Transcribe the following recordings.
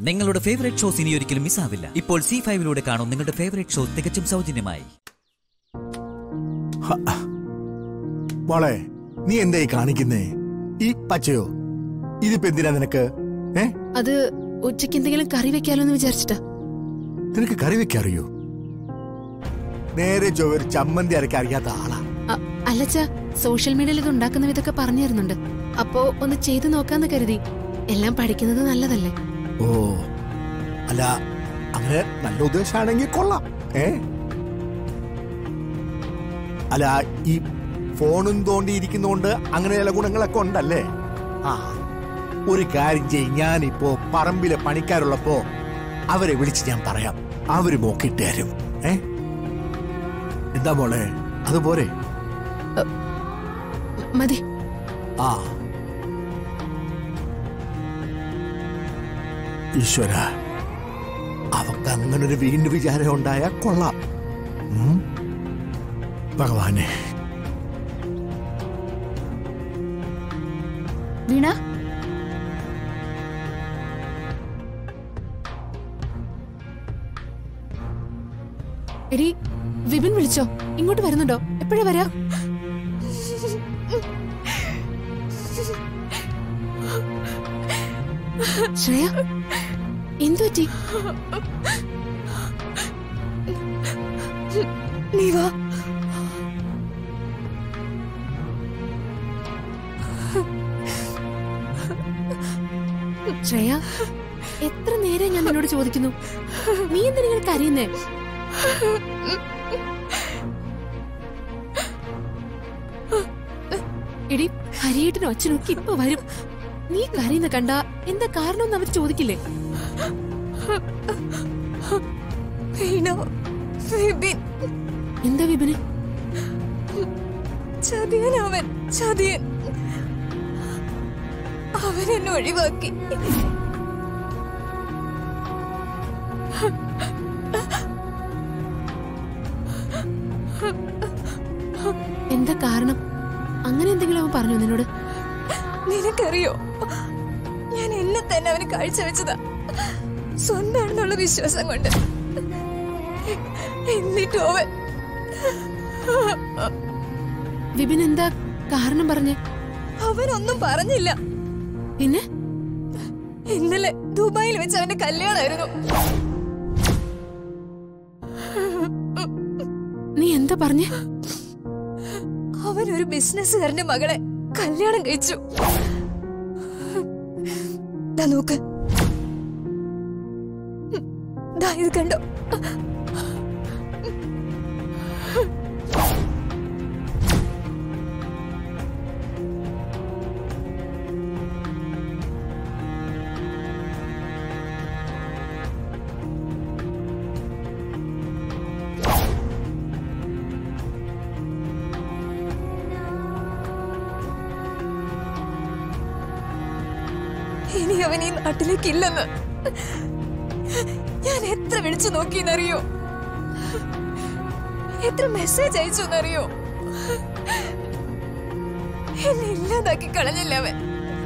നിങ്ങളുടെ favourite shows ഇനി ഒരിക്കലും മിസ്സാവില്ല ഇപ്പോൾ സി ഫൈവിലൂടെ കാണും നിങ്ങളുടെ ഫേവറേറ്റ് ഷോ തികച്ചും സൗജന്യമായി മോളെ നീ എന്തായി കാണിക്കുന്നേ ഈ പച്ചയോ ഇതിപ്പോ എന്തിനാ നിനക്ക് ഏ അത് ഉച്ചയ്ക്ക് എന്തെങ്കിലും കറി വെക്കാലോ എന്ന് വിചാരിച്ചിട്ടാ നിനക്ക് കറി വെക്കാൻ അറിയോ നേരെ ചൊവ്വ ഒരു ചമ്മന്തി അരക്കാൻ അറിയാത്ത ആളാ അ- അല്ലച്ച സോഷ്യൽ മീഡിയയിൽ ഇത് ഉണ്ടാക്കുന്ന വിധമൊക്കെ പറഞ്ഞു തരുന്നുണ്ട് അപ്പോ ഒന്ന് ചെയ്തു നോക്കാന്ന് കരുതി എല്ലാം പഠിക്കുന്നത് നല്ലതല്ലേ ഓ അല്ല അങ്ങനെ നല്ല ഉദ്ദേശമാണെങ്കിൽ കൊള്ളാം ഏ അല്ല ഈ ഫോണും തോണ്ടിയിരിക്കുന്നോണ്ട് അങ്ങനെ ചില ഗുണങ്ങളൊക്കെ ഉണ്ടല്ലേ ആ ഒരു കാര്യം ചെയ്യും ഞാനിപ്പോ പറമ്പിലെ പണിക്കാരുള്ളപ്പോ അവരെ വിളിച്ച് ഞാൻ പറയാം അവര് നോക്കിയിട്ട് തരും ഏ എന്താ മോളെ അതുപോലെ മ- മതി ആ ഈശ്വര അവക്ക് അങ്ങനൊരു വീണ്ടും വിചാരം ഉണ്ടായാൽ കൊള്ളാം ഉം? ഭഗവാനെ വീണ എടി വിപിൻ വിളിച്ചോ ഇങ്ങോട്ട് വരുന്നുണ്ടോ എപ്പോഴാ വരാ ശ്രേയ എന്തു പറ്റി നീ വാ ശ്രേയ എത്ര നേരം ഞാൻ നിന്നോട് ചോദിക്കുന്നു നീ എന്തിനാ നിങ്ങൾ കരയുന്നേ എടി ഹരിയേട്ടനും അച്ഛനും ഒക്കെ ഇപ്പൊ വരും നീ കരയുന്ന കണ്ട എന്താ കാരണം അവർ ചോദിക്കില്ലേ വീണ വിപിൻ എന്താ വിപിന് ചതിയൻ അവൻ ചതിയൻ അവൻ എന്നെ ഒഴിവാക്കി എന്താ കാരണം അങ്ങനെ എന്തെങ്കിലും അവൻ പറഞ്ഞു നിന്നോട് നിനക്കറിയോ ഞാൻ എന്നെ തന്നെ അവന് കാഴ്ചവെച്ചതാ സ്വന്തമാണെന്നുള്ള വിശ്വാസം കൊണ്ട് എന്നിട്ടും അവൻ വിപിൻ എന്താ കാരണം പറഞ്ഞേ അവനൊന്നും പറഞ്ഞില്ല പിന്നെ ഇന്നലെ ദുബായിൽ വെച്ച് അവന്റെ കല്യാണമായിരുന്നു നീ എന്താ പറഞ്ഞേ അവൻ ഒരു ബിസിനസ്സുകാരന്റെ മകളെ കല്യാണം കഴിച്ചു ദാ നോക്ക് ദാ ഇത് കണ്ടോ ഇനി അവൻ ഈ നാട്ടിലേക്ക് ഇല്ലെന്ന് ഞാൻ എത്ര വിളിച്ചു നോക്കിയെന്നറിയോ എത്ര മെസ്സേജ് അയച്ചു എന്നറിയോ എന്നെ ഇല്ലാതാക്കി കളഞ്ഞില്ല അവൻ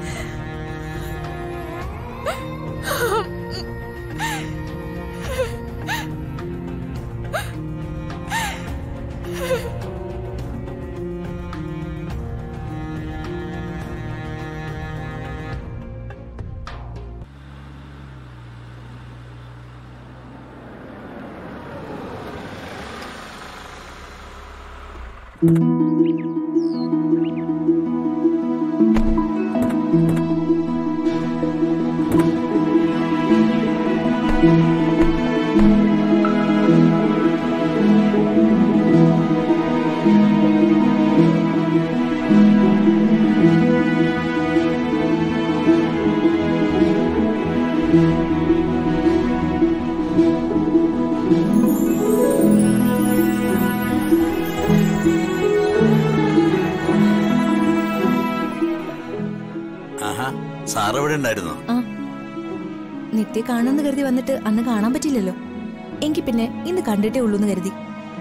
ആഹാ സാർ എവിടെ ഉണ്ടായിരുന്നു ആ നിത്യ കാണുമെന്ന് കരുതി വന്നിട്ട് അന്ന് കാണാൻ പറ്റില്ലല്ലോ എങ്കി പിന്നെ ഇന്ന് കണ്ടിട്ടേ ഉള്ളൂന്ന് കരുതി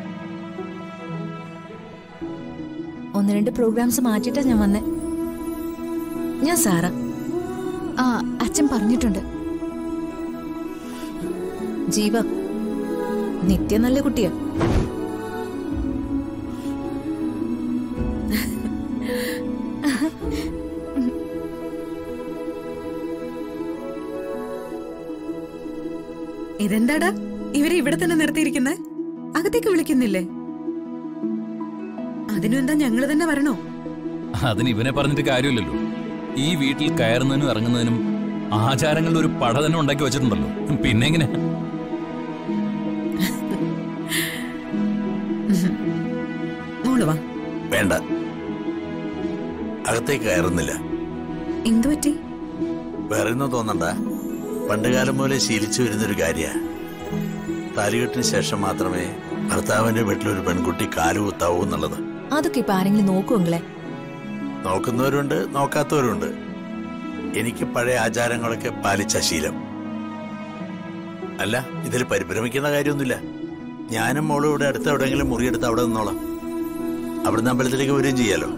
ഒന്ന് രണ്ട് പ്രോഗ്രാംസ് മാറ്റിയിട്ടാ ഞാൻ വന്നേ ഞാൻ സാറ ആ അച്ഛൻ പറഞ്ഞിട്ടുണ്ട് ജീവ നിത്യ നല്ല കുട്ടിയാ ഇതെന്താടാ ഇവരെ ഇവിടെ തന്നെ നിർത്തിയിരിക്കുന്നത് അകത്തേക്ക് വിളിക്കുന്നില്ലേ അതിനും എന്താ ഞങ്ങള് തന്നെ വരണോ അതിന് ഇവനെ പറഞ്ഞിട്ട് കാര്യമില്ലല്ലോ ഈ വീട്ടിൽ കയറുന്നതിനും ഇറങ്ങുന്നതിനും ആചാരങ്ങളുടെ ഒരു പട തന്നെ ഉണ്ടാക്കി വെച്ചിട്ടുണ്ടല്ലോ പിന്നെ എങ്ങനെ മോള് വാ വേണ്ട അകത്തേക്ക് കയറുന്നില്ല എന്തു പറ്റി വേറെ ഒന്നും തോന്നണ്ട പണ്ടുകാലം മുതലേ ശീലിച്ചു വരുന്നൊരു കാര്യ താലികെട്ടിന് ശേഷം മാത്രമേ ഭർത്താവിന്റെ വീട്ടിലൊരു പെൺകുട്ടി കാലുകുത്താവൂ എന്നുള്ളത് അതൊക്കെ ഇപ്പൊ ആരെങ്കിലും നോക്കുവെങ്കിലേ നോക്കുന്നവരുണ്ട് നോക്കാത്തവരുണ്ട് എനിക്ക് പഴയ ആചാരങ്ങളൊക്കെ പാലിച്ച ശീലം അല്ല ഇതിൽ പരിഭ്രമിക്കേണ്ട കാര്യമൊന്നുമില്ല ഞാനും മോളും ഇവിടെ അടുത്ത് എവിടെയെങ്കിലും മുറിയെടുത്ത് അവിടെ നിന്നോളാം അവിടുന്ന് അമ്പലത്തിലേക്ക് വരികയും ചെയ്യാലോ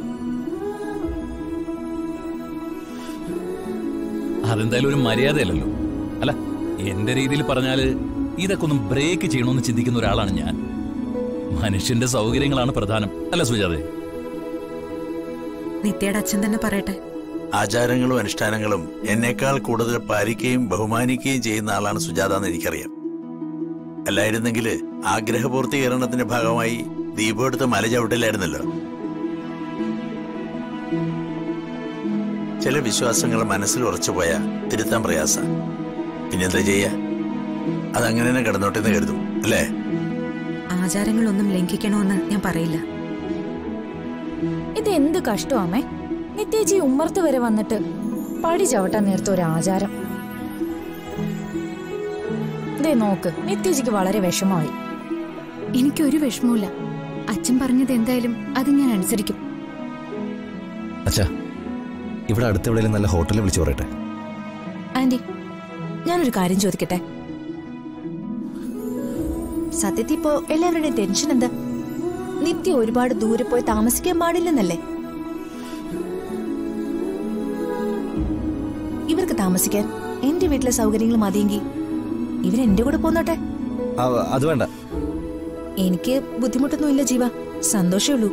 അതെന്തായാലും ഒരു മര്യാദയല്ലല്ലോ അല്ല എന്റെ രീതിയിൽ പറഞ്ഞാല് ഇതൊക്കെ ഒന്ന് ബ്രേക്ക് ചെയ്യണമെന്ന് ചിന്തിക്കുന്ന ഒരാളാണ് ഞാൻ മനുഷ്യന്റെ സൗകര്യങ്ങളാണ് പ്രധാനം അല്ല സുജാതെ നിത്യയുടെ അച്ഛൻ തന്നെ പറയട്ടെ ആചാരങ്ങളും അനുഷ്ഠാനങ്ങളും എന്നേക്കാൾ കൂടുതൽ പാലിക്കുകയും ബഹുമാനിക്കുകയും ചെയ്യുന്ന ആളാണ് സുജാത എന്ന് എനിക്കറിയാം അല്ലായിരുന്നെങ്കിൽ ആഗ്രഹപൂർത്തീകരണത്തിന്റെ ഭാഗമായി ദീപം എടുത്ത് മല ചവിട്ടില്ലായിരുന്നല്ലോ ചില വിശ്വാസങ്ങൾ മനസ്സിൽ ഉറച്ചുപോയ തിരുത്താൻ പ്രയാസ പിന്നെന്താ ചെയ്യാ അതങ്ങനെ തന്നെ കിടന്നോട്ടെന്ന് കരുതും അല്ലേ ആചാരങ്ങളൊന്നും ലംഘിക്കണമെന്ന് ഞാൻ പറയില്ല ഇത് എന്ത് കഷ്ടമാമേ നിത്യേച്ചി ഉമ്മർത്ത് വരെ വന്നിട്ട് പടി ചവിട്ടാൻ നേരത്തെ ഒരു ആചാരം ദേ നോക്ക് നിത്യേച്ചിക്ക് വളരെ വിഷമമായി എനിക്കൊരു വിഷമവുമില്ല അച്ഛൻ പറഞ്ഞത് എന്തായാലും അത് ഞാൻ അനുസരിക്കും അച്ഛാ ഇവിടെ അടുത്തെവിടെയെങ്കിലും നല്ല ഹോട്ടലിൽ വിളിച്ചു പറയട്ടെ ആന്റി ഞാനൊരു കാര്യം ചോദിക്കട്ടെ സത്യത്തിൽ ഇപ്പോ എല്ലാവരുടെയും ടെൻഷൻ എന്താ നിത്യ ഒരുപാട് ദൂരെ പോയി താമസിക്കാൻ പാടില്ലെന്നല്ലേ ഇവർക്ക് താമസിക്കാൻ എന്റെ വീട്ടിലെ സൗകര്യങ്ങൾ മതിയെങ്കിൽ ഇവർ എന്റെ കൂടെ പോന്നോട്ടെ ആ, അത് വേണ്ട എനിക്ക് ബുദ്ധിമുട്ടൊന്നുമില്ല ജീവ സന്തോഷമേ ഉള്ളൂ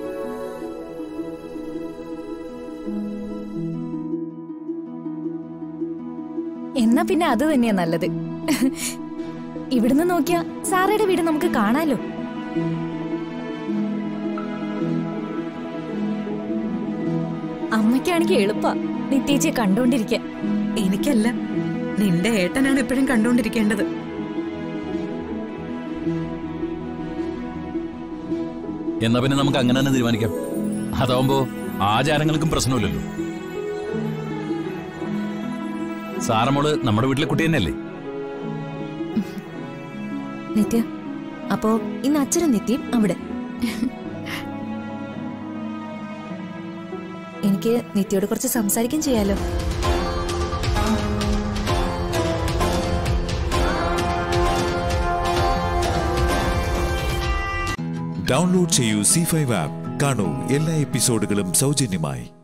എന്നാ പിന്നെ അത് തന്നെയാ നല്ലത് ഇവിടുന്ന് നോക്കിയാ സാറയുടെ വീട് നമുക്ക് കാണാലോ അമ്മയ്ക്കാണെങ്കിൽ എളുപ്പാ നിത്യേച്ചിയെ കണ്ടോണ്ടിരിക്കാൻ എനിക്കല്ല നിന്റെ ഏട്ടനാണ് എപ്പോഴും കണ്ടുകൊണ്ടിരിക്കേണ്ടത് എന്നാ പിന്നെ നമുക്ക് അങ്ങനെ തന്നെ തീരുമാനിക്കാം അതാവുമ്പോ ആചാരങ്ങൾക്കും പ്രശ്നമില്ലല്ലോ സാറമോള് നമ്മുടെ വീട്ടിലെ കുട്ടി തന്നെയല്ലേ നിത്യ അപ്പോ ഇന്ന് അച്ഛനും നിത്യം അവിടെ എനിക്ക് നിത്യയോട് കുറച്ച് സംസാരിക്കാൻ ചെയ്യാലോ ഡൗൺലോഡ് ചെയ്യൂ സി ഫൈവ് ആപ്പ് കാണൂ എല്ലാ എപ്പിസോഡുകളും സൗജന്യമായി